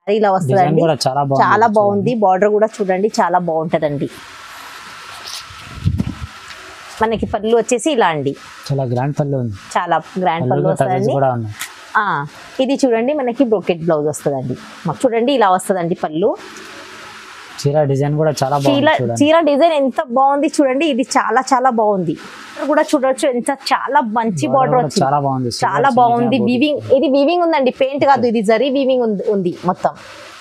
ఇలా డిజైన్ వస్తుందండి కూడా చాలా బాగుంది చాలా బాగుంది బార్డర్ కూడా చూడండి చాలా బాగుంటదండి మనకి పళ్ళు వచ్చేసి ఇలా అండి చాలా గ్రాండ్ పళ్ళు ఉంది చాలా గ్రాండ్ పళ్ళు పళ్ళు టజల్స్ వస్తుందండి కూడా ఉన్నాయి ఆ, ఇది చూడండి మనకి బ్రోకెట్ బ్లౌజ్ వస్తుందండి మాకు చూడండి ఇలా వస్తుందండి పళ్ళు చీర డిజైన్ కూడా చాలా చీర బాగుంది చూడండి చీర డిజైన్ ఎంత బాగుంది చూడండి ఇది చాలా చాలా బాగుంది ఇక్కడ కూడా చూడొచ్చు ఎంత చాలా మంచి Border బార్డర్ కూడా వచ్చింది చాలా బాగుంది చాలా Silver బాగుంది design వీవింగ్ ఇది వీవింగ్ ఉందండి పెయింట్ కాదు ఇది జరీ వీవింగ్ ఉంది ఉంది మొత్తం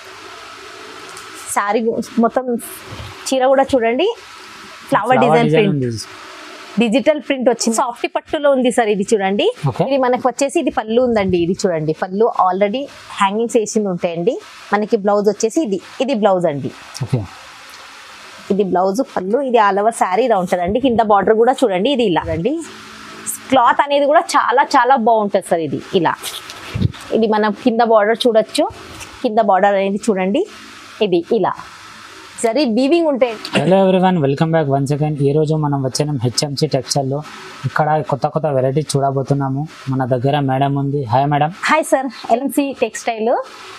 శారీ మొత్తం చీర కూడా చూడండి flower Flower design design print ఉంది. డిజిటల్ ప్రింట్ వచ్చింది సాఫ్ట్ పట్టులో ఉంది సార్ ఇది చూడండి Okay. ఇది మనకు వచ్చేసి ఇది పళ్ళు ఉందండి ఇది చూడండి పళ్ళు ఆల్రెడీ హ్యాంగింగ్స్ వేసింది ఉంటాయండి మనకి బ్లౌజ్ వచ్చేసి ఇది ఇది బ్లౌజ్ అండి ఓకే ఇది బ్లౌజ్ పళ్ళు ఇది ఆల్ ఓవర్ శారీ ఇలా ఉంటుందండి కింద బార్డర్ కూడా చూడండి ఇది ఇలా అండి క్లాత్ అనేది కూడా చాలా చాలా బాగుంటుంది సార్ ఇది ఇలా ఇది మనం కింద బార్డర్ చూడొచ్చు కింద బార్డర్ అనేది చూడండి ఇది ఇలా సరే వీవింగ్ ఉంటాయి hello everyone welcome back once again ఈ రోజు మనం వచ్చినాం హెచ్ఎంసి టెక్స్టైల్లో ఇక్కడ కొత్త కొత్త వెరైటీస్ చూడబోతున్నాము మన దగ్గర మేడం ఉంది hi madam hi sir LNC textile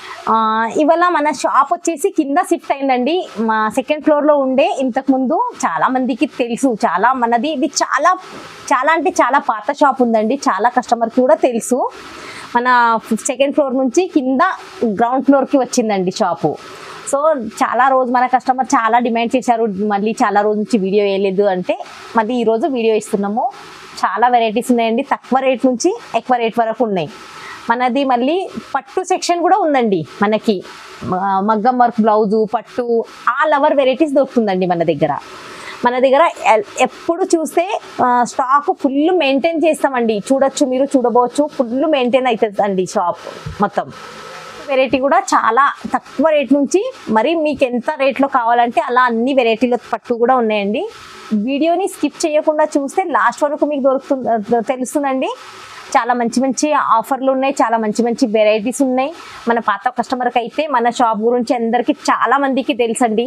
ఇవాళ మన షాప్ వచ్చేసి కింద షిఫ్ట్ అయిందండి మా సెకండ్ ఫ్లోర్లో ఉండే ఇంతకు ముందు చాలా మందికి తెలుసు చాలా మనది ఇది చాలా చాలా అంటే చాలా పాత షాప్ ఉందండి చాలా కస్టమర్కి కూడా తెలుసు మన సెకండ్ ఫ్లోర్ నుంచి కింద గ్రౌండ్ ఫ్లోర్కి వచ్చిందండి షాపు సో చాలా రోజు మన కస్టమర్ చాలా డిమాండ్ చేశారు మళ్ళీ చాలా రోజు నుంచి వీడియో వేయలేదు అంటే మళ్ళీ ఈరోజు వీడియో ఇస్తున్నాము చాలా వెరైటీస్ ఉన్నాయండి తక్కువ రేట్ నుంచి ఎక్కువ రేట్ వరకు ఉన్నాయి మనది మళ్ళీ పట్టు సెక్షన్ కూడా ఉందండి మనకి మ- మగ్గం వర్క్ బ్లౌజు పట్టు ఆల్ అవర్ వెరైటీస్ దొరుకుతుందండి మన దగ్గర మన దగ్గర ఎల్- ఎప్పుడు చూస్తే స్టాక్ ఫుల్ మెయింటైన్ చేస్తామండి చూడొచ్చు మీరు చూడబోవచ్చు ఫుల్ మెయింటైన్ అవుతుంది అండి షాప్ మొత్తం వెరైటీ కూడా చాలా తక్కువ రేట్ నుంచి మరి మీకు ఎంత రేట్లో కావాలంటే అలా అన్ని వెరైటీల పట్టు కూడా ఉన్నాయండి వీడియోని స్కిప్ చేయకుండా చూస్తే లాస్ట్ వరకు మీకు దొరుకుతుంది తెలుస్తుందండి చాలా మంచి మంచి ఆఫర్లు ఉన్నాయి చాలా మంచి మంచి వెరైటీస్ ఉన్నాయి మన పాత కస్టమర్కి అయితే మన షాప్ గురించి అందరికీ చాలా మందికి తెలుసండి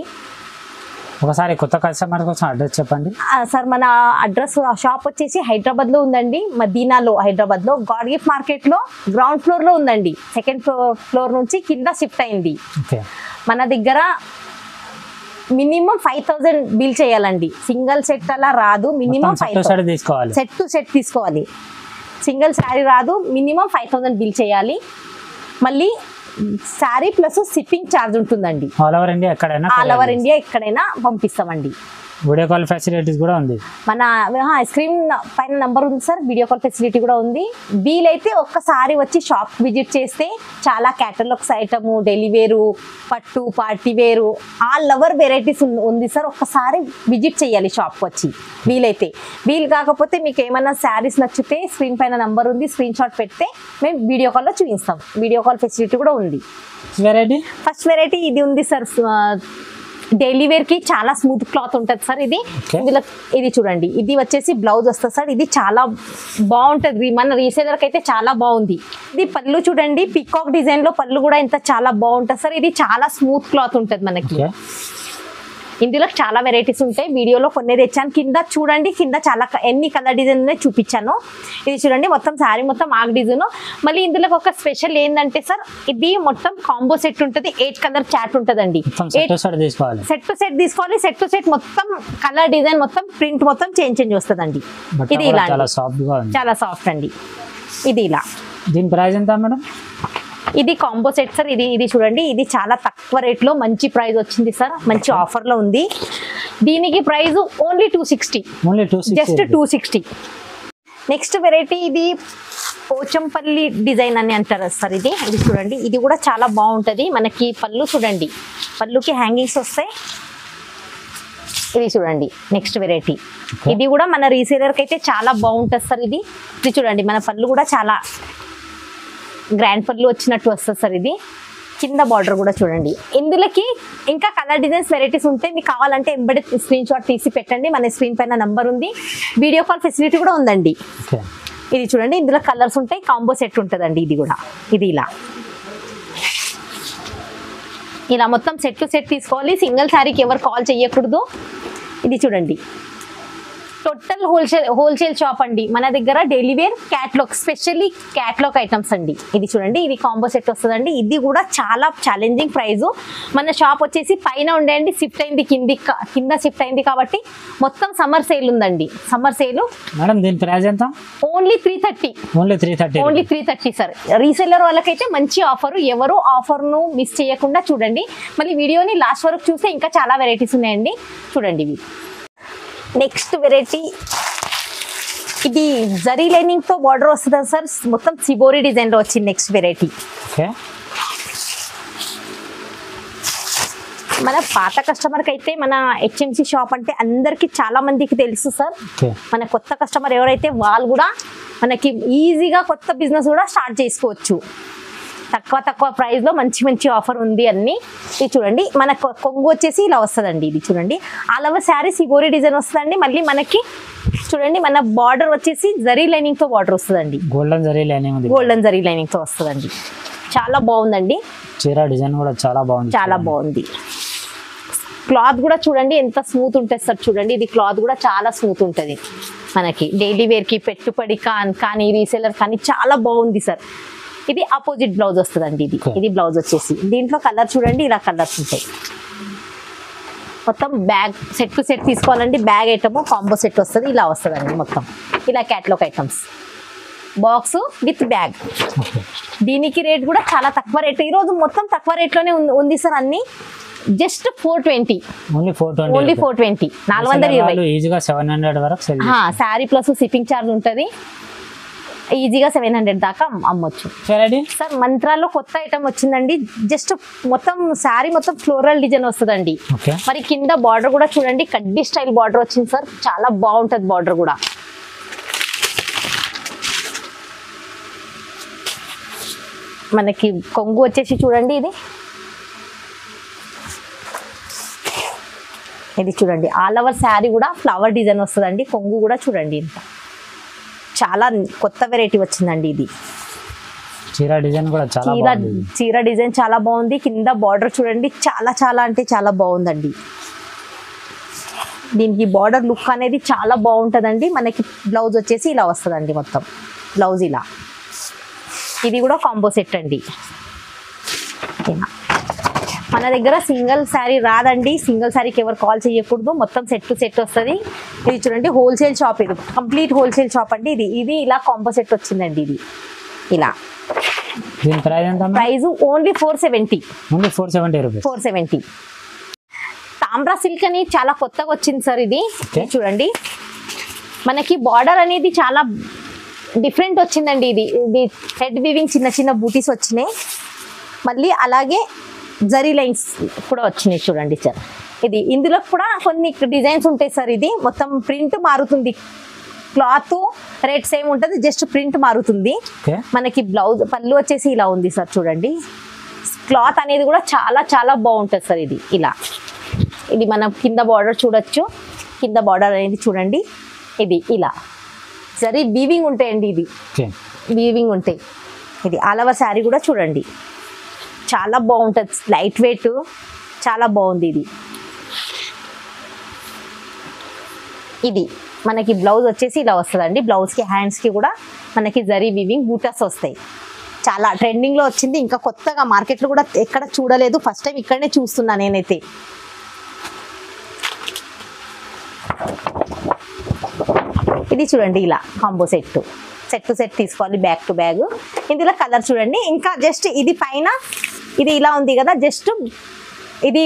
ఒకసారి కొత్త కస్టమర్ కోసం అడ్రస్ చెప్పండి ఆ, సార్ మన అడ్రస్ షాప్ వచ్చేసి హైదరాబాద్ లో ఉందండి మదీనాలో హైదరాబాద్ లో గాడ్ గిఫ్ట్ మార్కెట్ లో గ్రౌండ్ ఫ్లోర్ లో ఉందండి సెకండ్ ఫ్లోర్ ఫ్లోర్ నుంచి కింద షిఫ్ట్ అయింది ఓకే మన దగ్గర మినిమం ఫైవ్ థౌసండ్ బిల్ చేయాలండి సింగిల్ సెట్ అలా రాదు మినిమం సెట్ ఫైవ్ సెట్ తీసుకోవాలి సెట్ టు సెట్ తీసుకోవాలి సింగిల్ శారీ రాదు మినిమం ఫైవ్ థౌసండ్ బిల్ చేయాలి మళ్ళీ శారీ ప్లస్ షిప్పింగ్ ఛార్జ్ ఉంటుందండి ఆల్ ఓవర్ ఇండియా ఎక్కడైనా ఆల్ ఓవర్ ఇండియా ఎక్కడైనా పంపిస్తామండి వీడియో కాల్ ఫెసిలిటీస్ కూడా ఉంది మన స్క్రీన్ పైన నంబర్ ఉంది సార్ వీడియో కాల్ ఫెసిలిటీ కూడా ఉంది వీలైతే ఒక్కసారి వచ్చి షాప్ విజిట్ చేస్తే చాలా క్యాటలాగ్స్ ఐటము డెలివేరు పట్టు పార్టీ వేరు ఆల్ లవర్ వెరైటీస్ ఉంది సార్ ఒక్కసారి విజిట్ చేయాలి షాప్కి వచ్చి వీలైతే వీలు కాకపోతే మీకు ఏమైనా శారీస్ నచ్చితే స్క్రీన్ పైన నంబర్ ఉంది స్క్రీన్ షాట్ పెడితే మేము వీడియో కాల్లో చూపిస్తాం వీడియో కాల్ ఫెసిలిటీ కూడా ఉంది వెరైటీ ఫస్ట్ వెరైటీ ఇది ఉంది సార్ డైలీ వేర్ కి చాలా స్మూత్ క్లాత్ ఉంటుంది సార్ ఇది Okay. ఇందులో ఇది చూడండి ఇది వచ్చేసి బ్లౌజ్ వస్తుంది సార్ ఇది చాలా బాగుంటుంది మన రీసేలర్ కి అయితే చాలా బాగుంది ఇది పళ్ళు చూడండి పికాక్ డిజైన్ లో పళ్ళు కూడా ఇంత చాలా బాగుంటుంది సార్ ఇది చాలా స్మూత్ క్లాత్ ఉంటుంది మనకి ఓకే ఇందులో చాలా వెరైటీస్ ఉంటాయి వీడియోలో కొన్ని తెచ్చాను కింద చూడండి కింద చాలా క- ఎన్ని కలర్ డిజైన్ ఉన్నాయో చూపించాను ఇది చూడండి మొత్తం శారీ మొత్తం ఆగ్ డిజైన్ మళ్ళీ ఇందులో ఒక స్పెషల్ ఏంటంటే సార్ ఇది మొత్తం కాంబో సెట్ ఉంటుంది ఎయిట్ కలర్ చాట్ ఉంటుందండి మొత్తం ఎయిట్ సెట్ సెట్ తీసుకోవాలి సెట్ టు సెట్ తీసుకోవాలి సెట్ టు సెట్ మొత్తం కలర్ డిజైన్ మొత్తం ప్రింట్ మొత్తం చేంజ్ చేంజ్ వస్తుందండి బట్ట ఇది కూడా ఇలా చాలా అండి. సాఫ్ట్ గా ఉంది చాలా సాఫ్ట్ అండి ఇది ఇలా దీని ప్రైస్ ఎంత మేడం ఇది కాంబో సెట్ సార్ ఇది ఇది చూడండి ఇది చాలా తక్కువ రేట్ లో మంచి ప్రైస్ వచ్చింది సార్ మంచి ఆఫర్ లో ఉంది దీనికి price only two sixty only two just two sixty next variety ఇది పోచంపల్లి డిజైన్ అని అంటారు సార్ ఇది ఇది చూడండి ఇది కూడా చాలా బాగుంటుంది మనకి పళ్ళు చూడండి పళ్ళుకి హ్యాంగింగ్స్ వస్తాయి ఇది చూడండి నెక్స్ట్ వెరైటీ Okay. ఇది కూడా మన రీసేలర్ కి అయితే చాలా బాగుంటుంది సార్ ఇది ఇది చూడండి మన పళ్ళు కూడా చాలా గ్రాండ్ పళ్ళు వచ్చినట్టు వస్తుంది సార్ ఇది కింద బార్డర్ కూడా చూడండి ఇందులోకి ఇంకా కలర్ డిజైన్స్ వెరైటీస్ ఉంటాయి మీకు కావాలంటే ఎంబడి స్క్రీన్ షాట్ తీసి పెట్టండి మన స్క్రీన్ పైన నంబర్ ఉంది వీడియో కాల్ ఫెసిలిటీ కూడా ఉందండి ఓకే ఇది చూడండి ఇందులో కలర్స్ ఉంటాయి కాంబో సెట్ ఉంటుందండి ఇది కూడా ఇది ఇలా ఇలా మొత్తం సెట్ టు సెట్ తీసుకోవాలి సింగిల్ శారీకి ఎవరు కాల్ చేయకూడదు ఇది చూడండి టోటల్ హోల్సేల్ హోల్సేల్ షాప్ అండి మన దగ్గర daily wear catalogue specially catalogue items అండి ఇది చూడండి ఇది కాంబో సెట్ వస్తుందండి ఇది కూడా చాలా ఛాలెంజింగ్ ప్రైస్ మన షాప్ వచ్చేసి పైన ఉండేయండి షిఫ్ట్ అయింది కింది కింద షిఫ్ట్ అయింది కాబట్టి మొత్తం సమ్మర్ సేల్ ఉందండి సమ్మర్ సేల్ మేడం దీని ప్రైస్ ఎంత only three thirty only three thirty only three thirty sir reseller వాళ్ళకైతే మంచి ఆఫర్ ఎవరు ఆఫర్ను మిస్ చేయకుండా చూడండి మళ్ళీ వీడియోని లాస్ట్ వరకు చూస్తే ఇంకా చాలా వెరైటీస్ ఉన్నాయండి చూడండి ఇవి నెక్స్ట్ వెరైటీ ఇది జరీ లైనింగ్ తో బార్డర్ వస్తుందా సార్ మొత్తం సిబోరి డిజైన్ లో వచ్చింది నెక్స్ట్ వెరైటీ ఓకే మన పాత కస్టమర్ కి అయితే మన హెచ్ఎంసి షాప్ అంటే అందరికి చాలా మందికి తెలుసు సార్ ఓకే మన కొత్త కస్టమర్ ఎవరైతే వాళ్ళు కూడా మనకి ఈజీగా కొత్త బిజినెస్ కూడా స్టార్ట్ చేసుకోవచ్చు తక్కువ తక్కువ ప్రైస్ లో మంచి మంచి ఆఫర్ ఉంది అన్ని ఇది చూడండి మన కొ- కొంగు వచ్చేసి ఇలా వస్తుందండి ఇది చూడండి all over sari shibori design వస్తుందండి మళ్ళీ మనకి చూడండి మన బార్డర్ వచ్చేసి జరీ లైనింగ్ తో బార్డర్ వస్తుందండి గోల్డెన్ జరీ లైనింగ్ ఉంది గోల్డెన్ జరీ లైనింగ్ తో వస్తుందండి చాలా బాగుందండి చీర డిజైన్ కూడా చాలా బాగుంది చాలా బాగుంది క్లాత్ కూడా చూడండి ఎంత స్మూత్ ఉంటుంది సార్ చూడండి ఇది క్లాత్ కూడా చాలా స్మూత్ ఉంటుంది మనకి డైలీ వేర్ కి పెట్టుబడి కాన్ కానీ రీసెలర్ కానీ చాలా బాగుంది సార్ ఇది ఆపోజిట్ బ్లౌజ్ వస్తుందండి ఇది Okay. ఇది బ్లౌజ్ వచ్చేసి దీంట్లో కలర్ చూడండి ఇలా కలర్స్ ఉంటాయి మొత్తం బ్యాగ్ సెట్ టు సెట్ తీసుకోవాలండి బ్యాగ్ ఐటమ్ కాంబో సెట్ వస్తుంది ఇలా వస్తుందండి మొత్తం ఇలా catalogue items box with bag okay దీనికి రేట్ కూడా చాలా తక్కువ రేట్ ఈ రోజు మొత్తం తక్కువ రేట్లోనే ఉంది- ఉంది సార్ అన్ని just four twenty only four only twenty four twenty నాలుగు వందల ఇరవై ఈజీగా సెవెన్ హండ్రెడ్ వరకు sell sari plus shipping charge ఉంటుంది ఈజీగా సెవెన్ హండ్రెడ్ దాకా అమ్- అమ్మొచ్చు రెడీ సార్ మంత్రాల్లో కొత్త ఐటమ్ వచ్చిందండి జస్ట్ మొత్తం శారీ మొత్తం ఫ్లోరల్ డిజైన్ వస్తుందండి ఓకే మరి కింద బార్డర్ కూడా చూడండి కడ్డీ స్టైల్ బార్డర్ వచ్చింది సార్ చాలా బాగుంటుంది బార్డర్ కూడా మనకి కొంగు వచ్చేసి చూడండి ఇది ఇది చూడండి ఆల్ ఓవర్ శారీ కూడా ఫ్లవర్ డిజైన్ వస్తుందండి కొంగు కూడా చూడండి ఇంత చాలా కొత్త వెరైటీ వచ్చిందండి ఇది చీర డిజైన్ కూడా చాలా చీర బాగుంది చీర డిజైన్ చాలా బాగుంది కింద బార్డర్ చూడండి చాలా చాలా అంటే చాలా బాగుందండి దీనికి బార్డర్ లుక్ అనేది చాలా బాగుంటుందండి మనకి బ్లౌజ్ వచ్చేసి ఇలా వస్తుందండి మొత్తం బ్లౌజ్ ఇలా ఇది కూడా కాంబో సెట్ అండి ఇలా. మన దగ్గర సింగిల్ శారీ రాదండి సింగిల్ శారీకి ఎవరు కాల్ చేయకూడదు మొత్తం సెట్ టు సెట్ వస్తుంది ఇది చూడండి హోల్సేల్ షాప్ ఇది కంప్లీట్ హోల్సేల్ షాప్ అండి ఇది ఇది ఇలా కాంబో సెట్ వచ్చిందండి ఇది ఇలా దీని ప్రైస్ ఎంత price only four seventy only four seventy rupees four seventy Tamra silk అని చాలా కొత్తగా వచ్చింది సార్ ఇది Okay. ఇది చూడండి మనకి బార్డర్ అనేది చాలా డిఫరెంట్ వచ్చిందండి ఇది ఇది హెడ్ వీవింగ్ చిన్న చిన్న బూటీస్ వచ్చినాయి మళ్ళీ అలాగే జరీ లైన్స్ కూడా వచ్చినాయి చూడండి సార్ ఇది ఇందులో కూడా కొన్ని డిజైన్స్ ఉంటాయి సార్ ఇది మొత్తం ప్రింట్ మారుతుంది క్లాత్ రేట్ సేమ్ ఉంటుంది జస్ట్ ప్రింట్ మారుతుంది ఓకే మనకి బ్లౌజ్ పళ్ళు వచ్చేసి ఇలా ఉంది సార్ చూడండి క్లాత్ అనేది కూడా చాలా చాలా బాగుంటుంది సార్ ఇది ఇలా ఇది మనం కింద బార్డర్ చూడొచ్చు కింద బార్డర్ అనేది చూడండి ఇది ఇలా సరే వీవింగ్ ఉంటాయండి ఇది ఓకే వీవింగ్ ఉంటాయి ఇది ఆలవ శారీ కూడా చూడండి చాలా బాగుంటుంది లైట్ వెయిట్ చాలా బాగుంది ఇది ఇది మనకి బ్లౌజ్ వచ్చేసి ఇలా వస్తుందండి బ్లౌజ్కి హ్యాండ్స్కి కూడా మనకి జరీ వివింగ్ బూటాస్ వస్తాయి చాలా ట్రెండింగ్లో వచ్చింది ఇంకా కొత్తగా మార్కెట్లో కూడా ఎక్కడ చూడలేదు ఫస్ట్ టైం ఇక్కడనే చూస్తున్నా నేనైతే ఇది చూడండి ఇలా combo set set to set తీసుకోవాలి బ్యాక్ టు బ్యాగ్ ఇందులో కలర్ చూడండి ఇంకా జస్ట్ ఇది పైన ఇది ఇలా ఉంది కదా జస్ట్ ఇది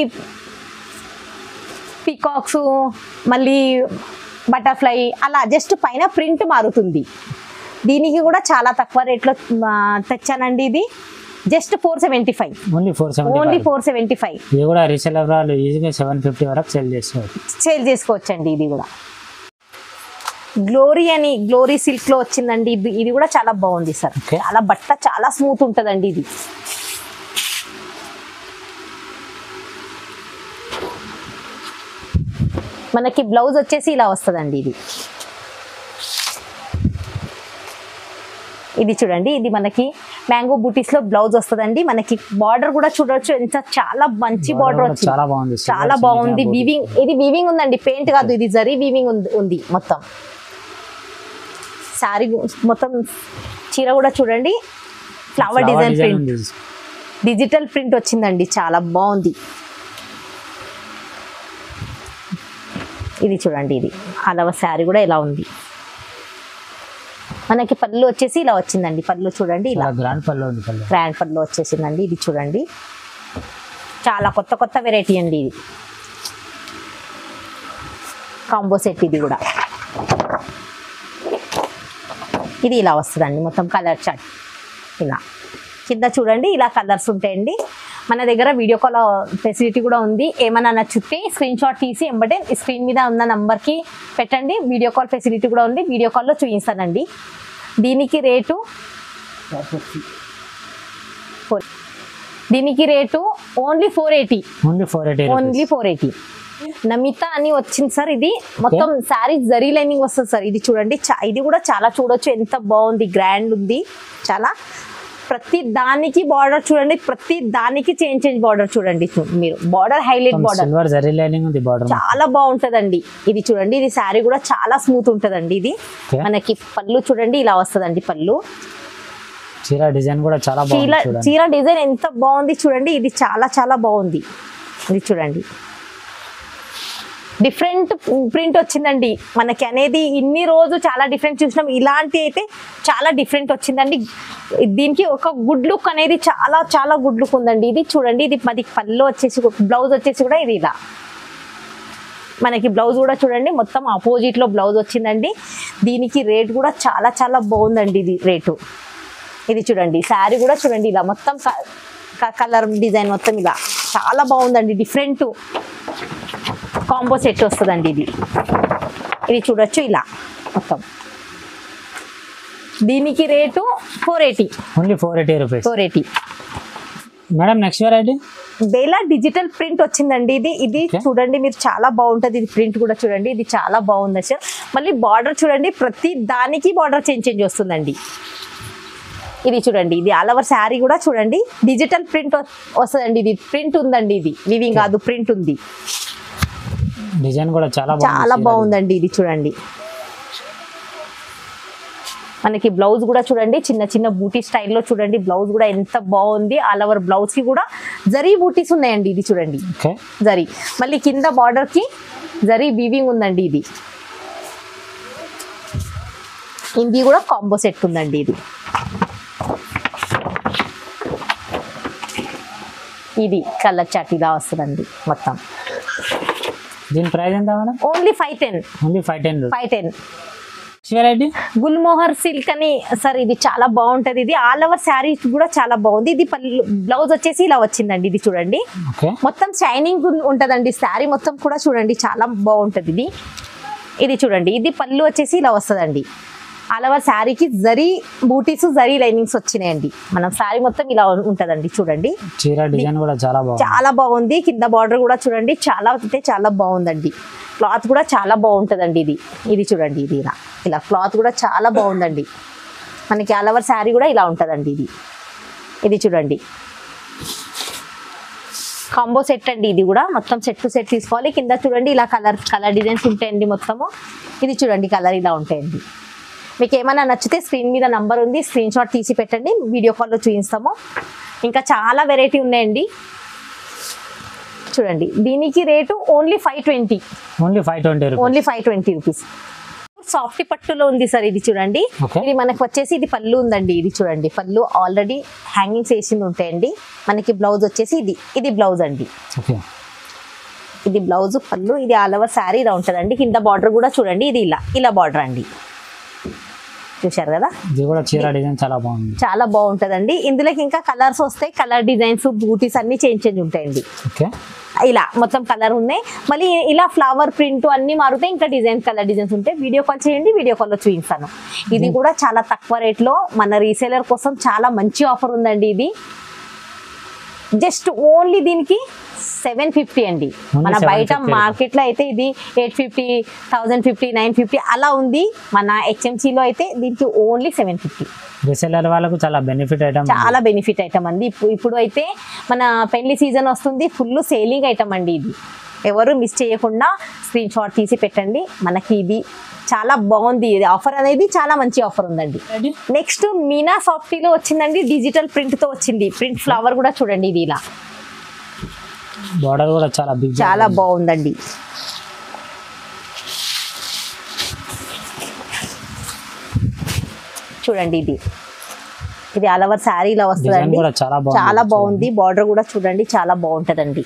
పీకాక్స్ మళ్ళీ బటర్ఫ్లై అలా జస్ట్ పైన ప్రింట్ మారుతుంది దీనికి కూడా చాలా తక్కువ రేట్లో ఆ, తెచ్చానండి ఇది just four seventy five only four only seventy four seventy five ఇది కూడా రీసెలర్ వాళ్ళు ఈజీగా సెవెన్ ఫిఫ్టీ వరకు సెల్ చేస్తారు సేల్ చేసుకోవచ్చండి ఇది కూడా గ్లోరీ అని గ్లోరీ సిల్క్ లో వచ్చిందండి ఇది ఇది కూడా చాలా బాగుంది సార్ Okay. చాలా బట్ట చాలా స్మూత్ ఉంటుందండి ఇది మనకి బ్లౌజ్ వచ్చేసి ఇలా వస్తుందండి ఇది ఇది చూడండి ఇది మనకి మ్యాంగో బూటీస్ లో బ్లౌజ్ వస్తుందండి మనకి బార్డర్ కూడా చూడొచ్చు ఎంత చాలా మంచి Border బార్డర్ కూడా వచ్చింది చాలా బాగుంది చాలా Silver బాగుంది సిలికాన్ వీవింగ్ ఇది వీవింగ్ ఉందండి పెయింట్ కాదు ఇది జరీ వీవింగ్ ఉంది ఉంది మొత్తం సారీ మొత్తం చీర కూడా చూడండి flower Flower design design print ఉంది. డిజిటల్ ప్రింట్ వచ్చిందండి చాలా బాగుంది ఇది చూడండి ఇది అలవ శారీ కూడా ఇలా ఉంది మనకి పళ్ళు వచ్చేసి ఇలా వచ్చిందండి పళ్ళు చూడండి ఇలా చాలా గ్రాండ్ పళ్ళు ఉంది పళ్ళు గ్రాండ్ పళ్ళు వచ్చేసిందండి ఇది చూడండి చాలా కొత్త కొత్త వెరైటీ అండి ఇది కాంబో సెట్ ఇది కూడా ఇది ఇలా వస్తుందండి మొత్తం కలర్ చార్ట్ ఇలా కింద చూడండి ఇలా కలర్స్ ఉంటాయండి మన దగ్గర వీడియో కాల్ ఫెసిలిటీ కూడా ఉంది ఏమైనా నచ్చితే స్క్రీన్ షాట్ తీసి ఎంబటే స్క్రీన్ మీద ఉన్న నంబర్కి పెట్టండి వీడియో కాల్ ఫెసిలిటీ కూడా ఉంది వీడియో కాల్లో చూపిస్తానండి దీనికి రేటు ఫోర్ దీనికి rate only four eighty only four eighty only four eighty Namita అని వచ్చింది సార్ ఇది మొత్తం శారీ జరీ లైనింగ్ వస్తుంది సార్ ఇది చూడండి చా- ఇది కూడా చాలా చూడొచ్చు ఎంత బాగుంది గ్రాండ్ ఉంది చాలా ప్రతి దానికి బార్డర్ చూడండి ప్రతి దానికి చేంజ్ చేంజ్ బార్డర్ చూడండి చూ- మీరు border highlight border silver zari lining ఉంది బార్డర్ చాలా బాగుంటదండి ఇది చూడండి ఇది శారీ కూడా చాలా స్మూత్ ఉంటదండి ఇది Okay. మనకి పళ్ళు చూడండి ఇలా వస్తదండి పళ్ళు చీర డిజైన్ కూడా చాలా చీర బాగుంది చూడండి చీర డిజైన్ ఎంత బాగుంది చూడండి ఇది చాలా చాలా బాగుంది ఇది చూడండి డిఫరెంట్ ప్రింట్ వచ్చిందండి మనకి అనేది ఇన్ని రోజు చాలా డిఫరెంట్ చూసినాం ఇలాంటి అయితే చాలా డిఫరెంట్ వచ్చిందండి దీనికి ఒక గుడ్ లుక్ అనేది చాలా చాలా గుడ్ లుక్ ఉందండి ఇది చూడండి ఇది మరి పళ్ళు వచ్చేసి బ్లౌజ్ వచ్చేసి కూడా ఇది ఇలా మనకి బ్లౌజ్ కూడా చూడండి మొత్తం ఆపోజిట్ లో బ్లౌజ్ వచ్చిందండి దీనికి రేట్ కూడా చాలా చాలా బాగుందండి ఇది రేటు ఇది చూడండి శారీ కూడా చూడండి ఇలా మొత్తం కలర్ డిజైన్ మొత్తం ఇలా చాలా బాగుందండి డిఫరెంట్ కాంబో సెట్ వస్తుందండి ఇది ఇది చూడొచ్చు ఇలా మొత్తం దీనికి rate four eighty only four eighty rupees four eighty madam next variety Bela digital print వచ్చిందండి ఇది ఇది Okay. చూడండి మీరు చాలా బాగుంటది ఇది ప్రింట్ కూడా చూడండి ఇది చాలా బాగుంది సార్ మళ్ళీ బార్డర్ చూడండి ప్రతి దానికి బార్డర్ చేంజ్ చేంజ్ వస్తుందండి ఇది చూడండి ఇది ఆల్ ఓవర్ శారీ కూడా చూడండి డిజిటల్ ప్రింట్ వస్తుందండి ఇది ప్రింట్ ఉందండి ఇది వివింగ్ కాదు ప్రింట్ ఉంది డిజైన్ కూడా చాలా బాగుంది చాలా చీర బాగుందండి ఇది చూడండి మనకి బ్లౌజ్ కూడా చూడండి చిన్న చిన్న బూటీ స్టైల్లో చూడండి బ్లౌజ్ కూడా ఎంత బాగుంది ఆల్ ఓవర్ బ్లౌజ్ కి కూడా జరీ బూటీస్ ఉన్నాయండి ఇది చూడండి ఓకే జరీ మళ్ళీ కింద బార్డర్ కి జరీ వీవింగ్ ఉందండి ఇది ఇది కూడా కాంబో సెట్ ఉందండి ఇది ఇది కలర్ చాట్ ఇలా వస్తుందండి మొత్తం దీని ప్రైస్ ఎంత madam only five ten only five ten rupees five ten next variety Gulmohar silk అని సార్ ఇది చాలా బాగుంటది ఇది ఆల్ ఓవర్ శారీ కూడా చాలా బాగుంది ఇది పళ్ళు బ్లౌజ్ వచ్చేసి ఇలా వచ్చిందండి ఇది చూడండి ఓకే మొత్తం షైనింగ్ ఉంటదండి శారీ మొత్తం కూడా చూడండి చాలా బాగుంటది ఇది ఇది చూడండి ఇది పళ్ళు వచ్చేసి ఇలా వస్తుందండి ఆల్ ఓవర్ శారీకి జరీ బూటీస్ జరీ లైనింగ్స్ వచ్చినాయండి మనం శారీ మొత్తం ఇలా ఉంటదండి చూడండి చీర డిజైన్ కూడా చాలా బాగుంది చాలా బాగుంది కింద బార్డర్ కూడా చూడండి చాలా అంటే చాలా బాగుందండి క్లాత్ కూడా చాలా బాగుంటుందండి ఇది ఇది చూడండి ఇది ఇలా ఇలా క్లాత్ కూడా చాలా బాగుందండి మనకి ఆల్ ఓవర్ శారీ కూడా ఇలా ఉంటుందండి ఇది ఇది చూడండి కాంబో సెట్ అండి ఇది కూడా మొత్తం సెట్ టు సెట్ తీసుకోవాలి కింద చూడండి ఇలా కలర్ కలర్ డిజైన్స్ ఉంటాయండి మొత్తము ఇది చూడండి కలర్ ఇలా ఉంటాయండి మీకు ఏమైనా నచ్చితే స్క్రీన్ మీద నంబర్ ఉంది స్క్రీన్ షాట్ తీసి పెట్టండి వీడియో కాల్లో చూపిస్తాము ఇంకా చాలా వెరైటీ ఉన్నాయండి చూడండి దీనికి rate only five twenty only five twenty rupees only five twenty rupees soft పట్టులో ఉంది సార్ ఇది చూడండి Okay. ఇది మనకు వచ్చేసి ఇది పళ్ళు ఉందండి ఇది చూడండి పళ్ళు ఆల్రెడీ హ్యాంగింగ్స్ వేసింది ఉంటాయండి మనకి బ్లౌజ్ వచ్చేసి ఇది ఇది బ్లౌజ్ అండి ఓకే ఇది బ్లౌజ్ పళ్ళు ఇది ఆల్ ఓవర్ శారీ ఇలా ఉంటుందండి కింద బార్డర్ కూడా చూడండి ఇది ఇలా ఇలా బార్డర్ అండి చూశారు కదా ఇది కూడా చీర డిజైన్ చాలా బాగుంది చాలా బాగుంటుందండి ఇందులోకి ఇంకా కలర్స్ వస్తాయి కలర్ డిజైన్స్ బూటీస్ అన్ని చేంజ్ చేంజ్ ఉంటాయండి ఓకే ఇలా మొత్తం కలర్ ఉన్నాయి మళ్ళీ ఇలా ఫ్లవర్ ప్రింట్ అన్ని మారుతాయి ఇంకా డిజైన్ కలర్ డిజైన్స్ ఉంటాయి వీడియో కాల్ చేయండి వీడియో కాల్లో చూపిస్తాను ఇది కూడా చాలా తక్కువ రేట్లో మన రీసేలర్ కోసం చాలా మంచి ఆఫర్ ఉందండి ఇది జస్ట్ ఓన్లీ దీనికి సెవెన్ ఫిఫ్టీ అండి Only మన బయట 750. మార్కెట్లో అయితే ఇది eight fifty thousand fifty nine fifty అలా ఉంది మన హెచ్ఎంసీలో అయితే దీనికి ఓన్లీ సెవెన్ ఫిఫ్టీ రీసెల్లర్ వాళ్ళకు చాలా బెనిఫిట్ ఐటమ్ చాలా బెనిఫిట్ ఐటమ్ అండి ఇప్పుడు ఇప్పుడు అయితే మన పెళ్లి సీజన్ వస్తుంది ఫుల్ సేలింగ్ ఐటమ్ అండి ఇది ఎవరు మిస్ చేయకుండా స్క్రీన్ షాట్ తీసి పెట్టండి మనకి ఇది చాలా బాగుంది ఇది ఆఫర్ అనేది చాలా మంచి ఆఫర్ ఉందండి నెక్స్ట్ మీనా సాఫ్టీలో వచ్చిందండి డిజిటల్ ప్రింట్ తో వచ్చింది ప్రింట్ ఫ్లవర్ కూడా చూడండి ఇది ఇలా బార్డర్ కూడా చాలా బిగ్ చాలా బాగుందండి చూడండి ఇది ఇది ఆల్ ఓవర్ శారీలో డిజైన్ వస్తుందండి కూడా చాలా బాగుంది చాలా బాగుంది బార్డర్ కూడా చూడండి చాలా బాగుంటదండి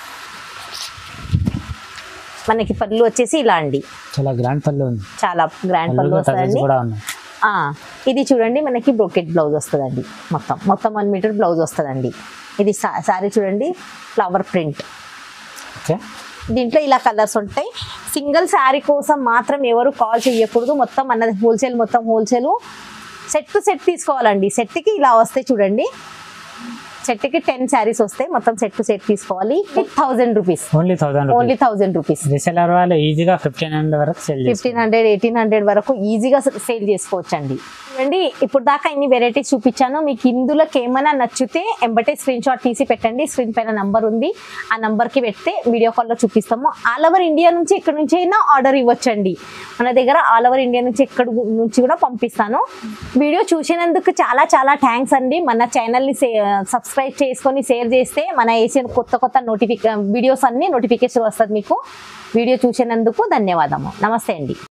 మనకి పళ్ళు వచ్చేసి ఇలా అండి చాలా గ్రాండ్ పళ్ళు ఉంది చాలా గ్రాండ్ పళ్ళు పళ్ళు టజల్స్ వస్తుందండి కూడా ఉన్నాయి ఆ, ఇది చూడండి మనకి బ్రోకెట్ బ్లౌజ్ వస్తుందండి మొత్తం మొత్తం వన్ మీటర్ బ్లౌజ్ వస్తుందండి ఇది శారీ చూడండి ఫ్లవర్ ప్రింట్ ఓకే దీంట్లో ఇలా కలర్స్ ఉంటాయి సింగిల్ శారీ కోసం మాత్రం ఎవరు కాల్ చేయకూడదు మొత్తం అన్నది హోల్సేల్ మొత్తం హోల్సేల్ సెట్ టు సెట్ తీసుకోవాలండి సెట్కి ఇలా వస్తాయి చూడండి సెట్కి టెన్ శారీస్ వస్తాయి మొత్తం సెట్ టు సెట్ తీసుకోవాలి thousand rupees only thousand only thousand rupees reseller వాళ్ళు ఈజీగా ఫిఫ్టీన్ హండ్రెడ్ వరకు సెల్ చేస్తారు ఫిఫ్టీన్ హండ్రెడ్ ఎయిటీన్ హండ్రెడ్ వరకు ఈజీగా సేల్ చేసుకోవచ్చు అండి చూడండి ఇప్పుడు దాకా ఇన్ని వెరైటీస్ చూపించాను మీకు ఇందులోకి ఏమైనా నచ్చితే ఎంబటే స్క్రీన్ షాట్ తీసి పెట్టండి స్క్రీన్ పైన నంబర్ ఉంది ఆ నంబర్కి పెడితే వీడియో కాల్లో చూపిస్తాము ఆల్ ఓవర్ ఇండియా నుంచి ఎక్కడి నుంచి అయినా ఆర్డర్ ఇవ్వచ్చండి మన దగ్గర ఆల్ ఓవర్ ఇండియా నుంచి ఎక్కడి నుంచి కూడా పంపిస్తాను వీడియో చూసినందుకు చాలా చాలా థ్యాంక్స్ అండి మన ఛానల్ని సబ్స్క్రైబ్ చేసుకొని షేర్ చేస్తే మన వేసిన కొత్త కొత్త నోటిఫిక వీడియోస్ అన్ని నోటిఫికేషన్ వస్తుంది మీకు వీడియో చూసినందుకు ధన్యవాదము నమస్తే అండి